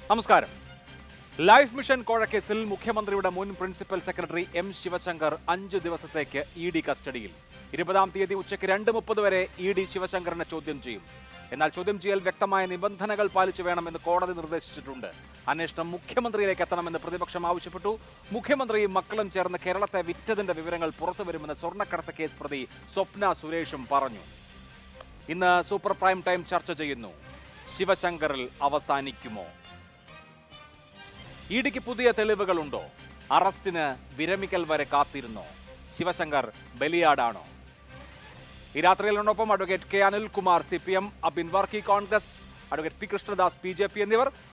നമസ്കാരം life mission കോഴക്കേസിൽ മുഖ്യമന്ത്രിയുടെ മുൻ പ്രിൻസിപ്പൽ സെക്രട്ടറി എം ശിവശങ്കർ അഞ്ച് ദിവസത്തേക്ക് ഇ ഡി കസ്റ്റഡിയിൽ ഇരുപതാം തീയതി ഉച്ചയ്ക്ക് രണ്ട് മുപ്പത് വരെ ഇ ഡി ശിവശങ്കറിനെ ചോദ്യം ചെയ്യും എന്നാൽ ചോദ്യം ചെയ്യൽ വ്യക്തമായ നിബന്ധനകൾ പാലിച്ചു വേണമെന്ന് കോടതി നിർദ്ദേശിച്ചിട്ടുണ്ട് അന്വേഷണം മുഖ്യമന്ത്രിയിലേക്ക് എത്തണമെന്ന് പ്രതിപക്ഷം ആവശ്യപ്പെട്ടു മുഖ്യമന്ത്രിയും മക്കളും ചേർന്ന് കേരളത്തെ വിറ്റതിന്റെ വിവരങ്ങൾ പുറത്തുവരുമെന്ന് സ്വർണ്ണക്കടത്ത് കേസ് പ്രതി സ്വപ്ന സുരേഷും പറഞ്ഞു ഇന്ന് സൂപ്പർ പ്രൈം ടൈം ചർച്ച ചെയ്യുന്നു ശിവശങ്കറിൽ അവസാനിക്കുമോ ഇഡിക്ക് പുതിയ തെളിവുകളുണ്ടോ അറസ്റ്റിന് വിരമിക്കൽ വരെ കാത്തിരുന്നോ ശിവശങ്കർ ബലിയാടാണോ ഈ രാത്രിയിലിനൊപ്പം advocate K Anilkumar C P M Abin Varkey Congress advocate P Krishnadas B J P എന്നിവർ